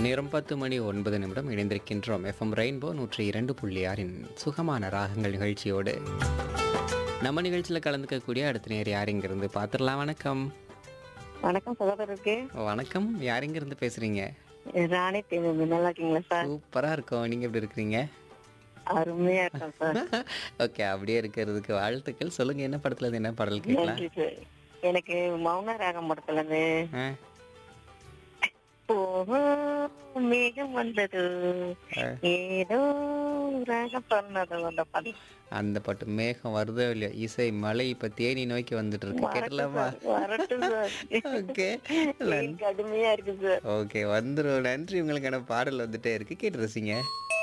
நேரம் பத்து மணி ஒன்பது நிமிடம் இணைந்திருக்கின்றோம் எஃப்எம் ரெயின்போ நூற்றி இரண்டு புள்ளி ஆறின் சுகமான ராகங்கள் நிகழ்ச்சியோடு நம்ம நிகழ்ச்சியில் கலந்துக்கக்கூடிய அடுத்த நேர் யார் இங்கிருந்து பார்த்துடலாம் வணக்கம் வணக்கம் சகோதரருக்கு வணக்கம் யார் இங்கிருந்து பேசுறீங்க ராணி தேவி நல்லா இருக்கீங்களா சார் சூப்பராக இருக்கோம் நீங்கள் எப்படி இருக்கிறீங்க அருமையா இருக்கேன் சார் ஓகே அப்படியே இருக்கிறதுக்கு வாழ்த்துக்கள் சொல்லுங்க என்ன படத்துல இருந்து என்ன பாடல் கேட்கலாம் நன்றி சார் எனக்கு மௌன ராகம் படத்துல இருந்து ஆ, ஓஹோ மேகம் வந்தது ஆ. ஏதோ ராகம் சொன்னது அந்த படம் அந்த பாட்டு மேகம் வருதோ இல்லையோ இசை மலை இப்போ தேனி நோக்கி வந்துட்டு இருக்கு கேட்டலாமா வரட்டும் சார் ஓகே வெயில் கடுமையா இருக்கு சார் ஓகே வந்துடும் நன்றி உங்களுக்கான பாடல் வந்துட்டே இருக்கு கேட்டு ரசிங்க